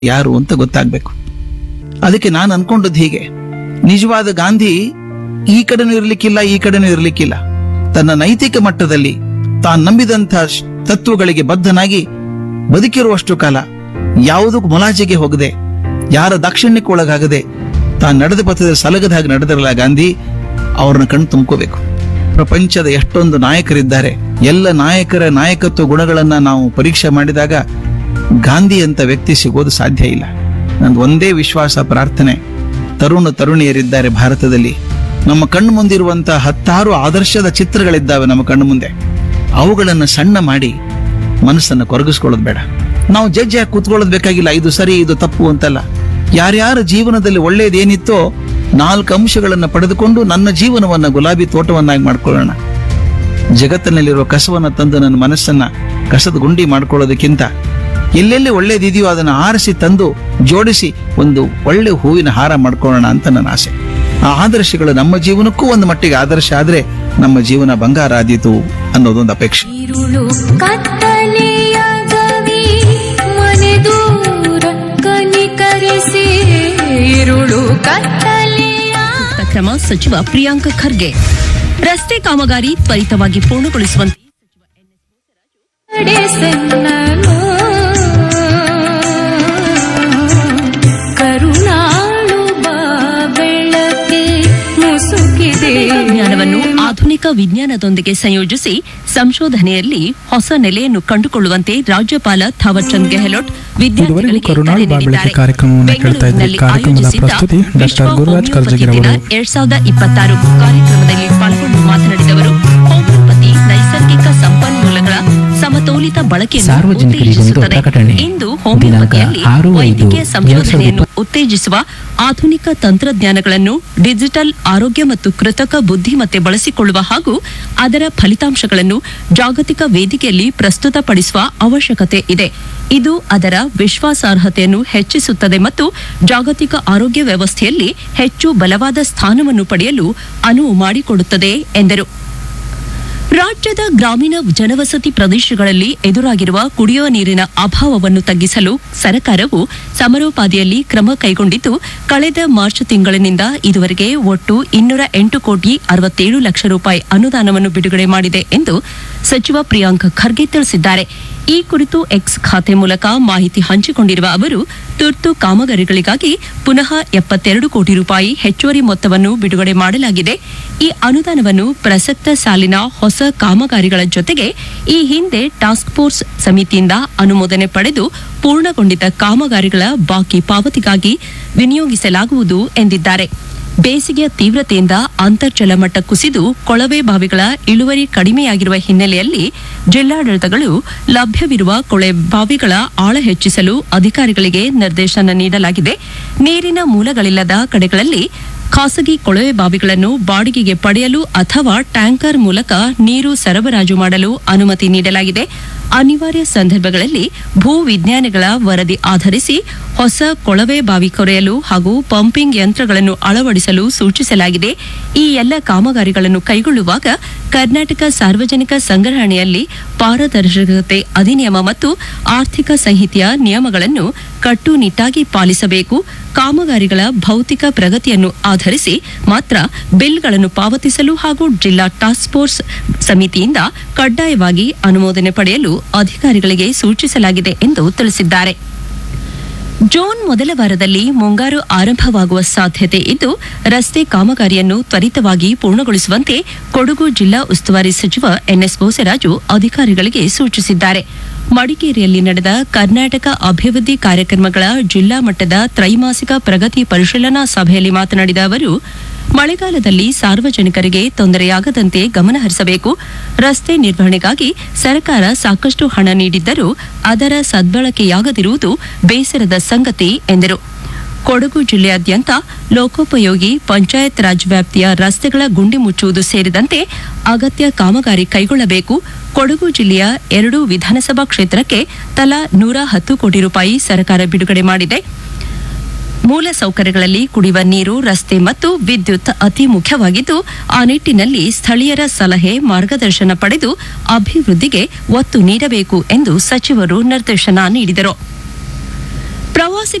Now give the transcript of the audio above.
ಯಾರು ಅಂತ ಗೊತ್ತಾಗ್ಬೇಕು ಅದಕ್ಕೆ ನಾನು ಅನ್ಕೊಂಡದ್ದು ಹೀಗೆ ನಿಜವಾದ ಗಾಂಧಿ ಈ ಕಡೆನೂ ಇರ್ಲಿಕ್ಕಿಲ್ಲ ಈ ಕಡೆನೂ ಇರ್ಲಿಕ್ಕಿಲ್ಲ ತನ್ನ ನೈತಿಕ ಮಟ್ಟದಲ್ಲಿ ತಾನು ನಂಬಿದಂಥ ಶ್- ತತ್ವಗಳಿಗೆ ಬದ್ಧನಾಗಿ ಬದುಕಿರುವಷ್ಟು ಕಾಲ ಯಾವುದಕ್ಕೂ ಮುಲಾಜಿಗೆ ಹೋಗದೆ ಯಾರ ದಾಕ್ಷಿಣ್ಯಕ್ಕೆ ಒಳಗಾಗದೆ ತಾನು ನಡೆದ ಪಥದಲ್ಲಿ ಸಲಗದ ಹಾಗೆ ನಡೆದಿರಲ್ಲ ಗಾಂಧಿ ಅವ್ರನ್ನ ಕಣ್ಣು ತುಂಬ್ಕೋಬೇಕು ಪ್ರಪಂಚದ ಎಷ್ಟೊಂದು ನಾಯಕರಿದ್ದಾರೆ ಎಲ್ಲ ನಾಯಕರ ನಾಯಕತ್ವ ಗುಣಗಳನ್ನ ನಾವು ಪರೀಕ್ಷೆ ಮಾಡಿದಾಗ ಗಾಂಧಿ ಅಂತ ವ್ಯಕ್ತಿ ಸಿಗೋದು ಸಾಧ್ಯ ಇಲ್ಲ ನಂದು ಒಂದೇ ವಿಶ್ವಾಸ ಪ್ರಾರ್ಥನೆ ತರುಣ ತರುಣಿಯರಿದ್ದಾರೆ ಭಾರತದಲ್ಲಿ ನಮ್ಮ ಕಣ್ಣು ಮುಂದಿರುವಂತಹ ಹತ್ತಾರು ಆದರ್ಶದ ಚಿತ್ರಗಳಿದ್ದಾವೆ ನಮ್ಮ ಕಣ್ಣು ಮುಂದೆ ಅವುಗಳನ್ನು ಸಣ್ಣ ಮಾಡಿ ಮನಸ್ಸನ್ನು ಕೊರಗಿಸ್ಕೊಳ್ಳೋದು ಬೇಡ ನಾವು ಜಡ್ಜ್ ಯಾಕೆ ಕೂತ್ಕೊಳ್ಳೋದು ಬೇಕಾಗಿಲ್ಲ ಇದು ಸರಿ ಇದು ತಪ್ಪು ಅಂತಲ್ಲ ಯಾರ್ಯಾರ ಜೀವನದಲ್ಲಿ ಒಳ್ಳೆಯದೇನಿತ್ತೋ ನಾಲ್ಕು ಅಂಶಗಳನ್ನು ಪಡೆದುಕೊಂಡು ನನ್ನ ಜೀವನವನ್ನ ಗುಲಾಬಿ ತೋಟವನ್ನಾಗಿ ಮಾಡ್ಕೊಳ್ಳೋಣ ಜಗತ್ತಿನಲ್ಲಿರುವ ಕಸವನ್ನ ತಂದು ನನ್ನ ಮನಸ್ಸನ್ನ ಕಸದ ಗುಂಡಿ ಮಾಡ್ಕೊಳ್ಳೋದಕ್ಕಿಂತ ಎಲ್ಲೆಲ್ಲಿ ಒಳ್ಳೇದಿದೆಯೋ ಅದನ್ನು ಆರಿಸಿ ತಂದು ಜೋಡಿಸಿ ಒಂದು ಒಳ್ಳೆ ಹೂವಿನ ಹಾರ ಮಾಡ್ಕೊಳ್ಳೋಣ ಅಂತ ನನ್ನ ಆಸೆ ಆ ಆದರ್ಶಗಳು ನಮ್ಮ ಜೀವನಕ್ಕೂ ಒಂದು ಮಟ್ಟಿಗೆ ಆದರ್ಶ ಆದ್ರೆ ನಮ್ಮ ಜೀವನ ಬಂಗಾರ ಆದೀತು ಅನ್ನೋದೊಂದು ಅಪೇಕ್ಷೆ ഇരുളു കത്തലിയാകവി ಮನೆದೂರ ಕನಿಕರಿಸಿ ഇരുളു ಕತ್ತಲೆಯ ಸೂಕ್ತ ಕ್ರಮ ಸಚಿವ ಪ್ರಿಯಾಂಕ ಖರ್ಗೆ ರಸ್ತೆ ಕಾಮಗಾರಿ ತ್ವರಿತವಾಗಿ ಪೂರ್ಣಗೊಳಿಸುವಂತೆ ನಡೆಸೆನ್ನನು ಕರುಣಾಳು ಬಾ ಬೆಳಕೆ ಮುಸುಕಿದೆ ಜ್ಞಾನವನ್ನು ಆಧುನಿಕ ವಿಜ್ಞಾನದೊಂದಿಗೆ ಸಂಯೋಜಿಸಿ ಸಂಶೋಧನೆಯಲ್ಲಿ ಹೊಸ ನೆಲೆಯನ್ನು ಕಂಡುಕೊಳ್ಳುವಂತೆ ರಾಜ್ಯಪಾಲ ಥಾವರ್ ಚಂದ್ ಗೆಹ್ಲೋಟ್ ಇದುವರೆಗೂ ವಿದ್ಯಾರ್ಥಿಗಳಿಗೆ ಕರುಣಾಳು ಕರೆ ಬಾಬೆಳಕೆ ನೀಡಿದ್ದಾರೆ. ಕಾರ್ಯಕ್ರಮವನ್ನು ಕೇಳ್ತಾ ಇದ್ರಿ. ಬೆಂಗಳೂರಿನಲ್ಲಿ ಕಾರ್ಯಕ್ರಮದ ಆಯೋಜಿಸಿದ್ದ ಪ್ರಸ್ತುತಿ ಡಾಕ್ಟರ್ ವಿಶ್ವ ಗುರುರಾಜ್ ಹೋಮಿಯೋಪತಿ ಕರ್ಜಗಿರವರು. ದಿನ ಎರಡ್ ಸಾವಿರದ ಇಪ್ಪತ್ತಾರು ಕಾರ್ಯಕ್ರಮದಲ್ಲಿ ಪಾಲ್ಗೊಂಡು ಮಾತನಾಡಿದವರು ಹೋಮಿಯೋಪತಿ ನೈಸರ್ಗಿಕ ಸಂಪನ್ಮೂಲಗಳ ಸಮತೋಲಿತ ಬಳಕೆಯನ್ನು ಸಾರ್ವಜನಿಕರಿಗೊಂದು ಉತ್ತೇಜಿಸುತ್ತದೆ. ಪ್ರಕಟಣೆ. ಇಂದು ಹೋಮಿಯೋಪತಿಯಲ್ಲಿ ದಿನಾಂಕ ಆರು ಐದು ವೈದ್ಯಕೀಯ ಎರಡ್ ಸಂಶೋಧನೆಯನ್ನು ಸಾವಿರದ ಉತ್ತೇಜಿಸುವ ಆಧುನಿಕ ತಂತ್ರಜ್ಞಾನಗಳನ್ನು ಡಿಜಿಟಲ್ ಆರೋಗ್ಯ ಮತ್ತು ಕೃತಕ ಬುದ್ಧಿಮತ್ತೆ ಬಳಸಿಕೊಳ್ಳುವ ಹಾಗೂ ಅದರ ಫಲಿತಾಂಶಗಳನ್ನು ಜಾಗತಿಕ ವೇದಿಕೆಯಲ್ಲಿ ಪ್ರಸ್ತುತಪಡಿಸುವ ಅವಶ್ಯಕತೆ ಇದೆ ಇದು ಅದರ ವಿಶ್ವಾಸಾರ್ಹತೆಯನ್ನು ಹೆಚ್ಚಿಸುತ್ತದೆ ಮತ್ತು ಜಾಗತಿಕ ಆರೋಗ್ಯ ವ್ಯವಸ್ಥೆಯಲ್ಲಿ ಹೆಚ್ಚು ಬಲವಾದ ಸ್ಥಾನವನ್ನು ಪಡೆಯಲು ಅನುವು ಮಾಡಿಕೊಡುತ್ತದೆ ಎಂದರು ರಾಜ್ಯದ ಗ್ರಾಮೀಣ ಜನವಸತಿ ಪ್ರದೇಶಗಳಲ್ಲಿ ಎದುರಾಗಿರುವ ಕುಡಿಯುವ ನೀರಿನ ಅಭಾವವನ್ನು ತಗ್ಗಿಸಲು ಸರ್ಕಾರವು ಸಮರೋಪಾದಿಯಲ್ಲಿ ಕ್ರಮ ಕೈಗೊಂಡಿದ್ದು ಕಳೆದ ಮಾರ್ಚ್ ತಿಂಗಳಿನಿಂದ ಇದುವರೆಗೆ ಒಟ್ಟು ಇನ್ನೂರ ಎಂಟು ಕೋಟಿ ಅರವತ್ತೇಳು ಲಕ್ಷ ರೂಪಾಯಿ ಅನುದಾನವನ್ನು ಬಿಡುಗಡೆ ಮಾಡಿದೆ ಎಂದು ಸಚಿವ ಪ್ರಿಯಾಂಕ್ ಖರ್ಗೆ ತಿಳಿಸಿದ್ದಾರೆ ಈ ಕುರಿತು ಎಕ್ಸ್ ಖಾತೆ ಮೂಲಕ ಮಾಹಿತಿ ಹಂಚಿಕೊಂಡಿರುವ ಅವರು ತುರ್ತು ಕಾಮಗಾರಿಗಳಿಗಾಗಿ ಪುನಃ ಎಪ್ಪತ್ತೆರಡು ಕೋಟಿ ರೂಪಾಯಿ ಹೆಚ್ಚುವರಿ ಮೊತ್ತವನ್ನು ಬಿಡುಗಡೆ ಮಾಡಲಾಗಿದೆ ಈ ಅನುದಾನವನ್ನು ಪ್ರಸಕ್ತ ಸಾಲಿನ ಹೊಸ ಕಾಮಗಾರಿಗಳ ಜೊತೆಗೆ ಈ ಹಿಂದೆ ಟಾಸ್ಕ್ ಫೋರ್ಸ್ ಸಮಿತಿಯಿಂದ ಅನುಮೋದನೆ ಪಡೆದು ಪೂರ್ಣಗೊಂಡಿದ್ದ ಕಾಮಗಾರಿಗಳ ಬಾಕಿ ಪಾವತಿಗಾಗಿ ವಿನಿಯೋಗಿಸಲಾಗುವುದು ಎಂದಿದ್ದಾರೆ ಬೇಸಿಗೆಯ ತೀವ್ರತೆಯಿಂದ ಅಂತರ್ಜಲ ಮಟ್ಟ ಕುಸಿದು ಕೊಳವೆ ಬಾವಿಗಳ ಇಳುವರಿ ಕಡಿಮೆಯಾಗಿರುವ ಹಿನ್ನೆಲೆಯಲ್ಲಿ ಜಿಲ್ಲಾಡಳಿತಗಳು ಲಭ್ಯವಿರುವ ಕೊಳೆ ಬಾವಿಗಳ ಆಳ ಹೆಚ್ಚಿಸಲು ಅಧಿಕಾರಿಗಳಿಗೆ ನಿರ್ದೇಶನ ನೀಡಲಾಗಿದೆ ನೀರಿನ ಮೂಲಗಳಿಲ್ಲದ ಕಡೆಗಳಲ್ಲಿ ಖಾಸಗಿ ಕೊಳವೆ ಬಾವಿಗಳನ್ನು ಬಾಡಿಗೆಗೆ ಪಡೆಯಲು ಅಥವಾ ಟ್ಯಾಂಕರ್ ಮೂಲಕ ನೀರು ಸರಬರಾಜು ಮಾಡಲು ಅನುಮತಿ ನೀಡಲಾಗಿದೆ ಅನಿವಾರ್ಯ ಸಂದರ್ಭಗಳಲ್ಲಿ ಭೂ ವಿಜ್ಞಾನಿಗಳ ವರದಿ ಆಧರಿಸಿ ಹೊಸ ಕೊಳವೆ ಬಾವಿ ಕೊರೆಯಲು ಹಾಗೂ ಪಂಪಿಂಗ್ ಯಂತ್ರಗಳನ್ನು ಅಳವಡಿಸಲು ಸೂಚಿಸಲಾಗಿದೆ ಈ ಎಲ್ಲ ಕಾಮಗಾರಿಗಳನ್ನು ಕೈಗೊಳ್ಳುವಾಗ ಕರ್ನಾಟಕ ಸಾರ್ವಜನಿಕ ಸಂಗ್ರಹಣೆಯಲ್ಲಿ ಪಾರದರ್ಶಕತೆ ಅಧಿನಿಯಮ ಮತ್ತು ಆರ್ಥಿಕ ಸಂಹಿತೆಯ ನಿಯಮಗಳನ್ನು ಕಟ್ಟುನಿಟ್ಟಾಗಿ ಪಾಲಿಸಬೇಕು ಕಾಮಗಾರಿಗಳ ಭೌತಿಕ ಪ್ರಗತಿಯನ್ನು ಆಧರಿಸಿ ಮಾತ್ರ ಬಿಲ್ಗಳನ್ನು ಪಾವತಿಸಲು ಹಾಗೂ ಜಿಲ್ಲಾ ಟಾಸ್ಕ್ ಫೋರ್ಸ್ ಸಮಿತಿಯಿಂದ ಕಡ್ಡಾಯವಾಗಿ ಅನುಮೋದನೆ ಪಡೆಯಲು ಅಧಿಕಾರಿಗಳಿಗೆ ಸೂಚಿಸಲಾಗಿದೆ ಎಂದು ತಿಳಿಸಿದ್ದಾರೆ ಜೂನ್ ಮೊದಲ ವಾರದಲ್ಲಿ ಮುಂಗಾರು ಆರಂಭವಾಗುವ ಸಾಧ್ಯತೆ ಇದ್ದು ರಸ್ತೆ ಕಾಮಗಾರಿಯನ್ನು ತ್ವರಿತವಾಗಿ ಪೂರ್ಣಗೊಳಿಸುವಂತೆ ಕೊಡಗು ಜಿಲ್ಲಾ ಉಸ್ತುವಾರಿ ಸಚಿವ ಎನ್ಎಸ್ ಬೋಸರಾಜು ಅಧಿಕಾರಿಗಳಿಗೆ ಸೂಚಿಸಿದ್ದಾರೆ ಮಡಿಕೇರಿಯಲ್ಲಿ ನಡೆದ ಕರ್ನಾಟಕ ಅಭಿವೃದ್ಧಿ ಕಾರ್ಯಕ್ರಮಗಳ ಜಿಲ್ಲಾ ಮಟ್ಟದ ತ್ರೈಮಾಸಿಕ ಪ್ರಗತಿ ಪರಿಶೀಲನಾ ಸಭೆಯಲ್ಲಿ ಮಾತನಾಡಿದ ಅವರು ಮಳೆಗಾಲದಲ್ಲಿ ಸಾರ್ವಜನಿಕರಿಗೆ ತೊಂದರೆಯಾಗದಂತೆ ಗಮನಹರಿಸಬೇಕು ರಸ್ತೆ ನಿರ್ವಹಣೆಗಾಗಿ ಸರ್ಕಾರ ಸಾಕಷ್ಟು ಹಣ ನೀಡಿದ್ದರೂ ಅದರ ಸದ್ಬಳಕೆಯಾಗದಿರುವುದು ಬೇಸರದ ಸಂಗತಿ ಎಂದರು ಕೊಡಗು ಜಿಲ್ಲೆಯಾದ್ಯಂತ ಲೋಕೋಪಯೋಗಿ ಪಂಚಾಯತ್ ರಾಜ್ ವ್ಯಾಪ್ತಿಯ ರಸ್ತೆಗಳ ಗುಂಡಿ ಮುಚ್ಚುವುದು ಸೇರಿದಂತೆ ಅಗತ್ಯ ಕಾಮಗಾರಿ ಕೈಗೊಳ್ಳಬೇಕು ಕೊಡಗು ಜಿಲ್ಲೆಯ ಎರಡೂ ವಿಧಾನಸಭಾ ಕ್ಷೇತ್ರಕ್ಕೆ ತಲಾ ನೂರ ಹತ್ತು ಕೋಟಿ ರೂಪಾಯಿ ಸರ್ಕಾರ ಬಿಡುಗಡೆ ಮಾಡಿದೆ ಮೂಲ ಸೌಕರ್ಯಗಳಲ್ಲಿ ಕುಡಿಯುವ ನೀರು ರಸ್ತೆ ಮತ್ತು ವಿದ್ಯುತ್ ಅತಿ ಮುಖ್ಯವಾಗಿದ್ದು ಆ ನಿಟ್ಟಿನಲ್ಲಿ ಸ್ಥಳೀಯರ ಸಲಹೆ ಮಾರ್ಗದರ್ಶನ ಪಡೆದು ಅಭಿವೃದ್ಧಿಗೆ ಒತ್ತು ನೀಡಬೇಕು ಎಂದು ಸಚಿವರು ನಿರ್ದೇಶನ ನೀಡಿದರು ಪ್ರವಾಸಿ